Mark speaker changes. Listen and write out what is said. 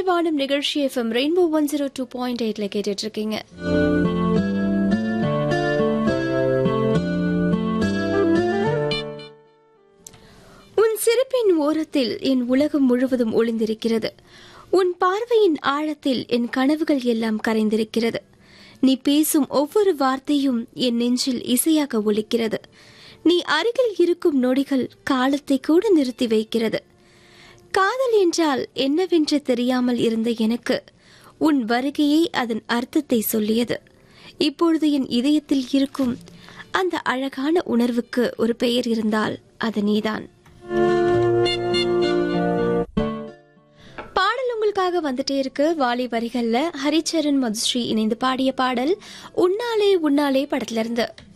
Speaker 1: வானம் நிகழ்ச்சி FM rainbow one zero two point எயிட்ல கேட்டுட்டு இருக்கீங்க உன் சிரிப்பின் ஓரத்தில் என் உலகம் முழுவதும் ஒளிந்திருக்கிறது உன் பார்வையின் ஆழத்தில் என் கனவுகள் எல்லாம் கரைந்திருக்கிறது நீ பேசும் ஒவ்வொரு வார்த்தையும் என் நெஞ்சில் இசையாக ஒலிக்கிறது நீ அருகில் இருக்கும் நொடிகள் காலத்தை கூட நிறுத்தி வைக்கிறது காதல் என்றால் என்னவென்று தெரியாமல் இருந்த எனக்கு உன் வருகையே அதன் அர்த்தத்தை சொல்லியது இப்பொழுது என் இதயத்தில் இருக்கும் அந்த அழகான உணர்வுக்கு ஒரு பெயர் இருந்தால் அது நீதான் பாடல் உங்களுக்காக வந்துட்டே இருக்கு வாலி வரிகள்ல ஹரிச்சரன் மதுஸ்ரீ இணைந்து பாடிய பாடல் உன்னாலே உன்னாலே படத்துல இருந்து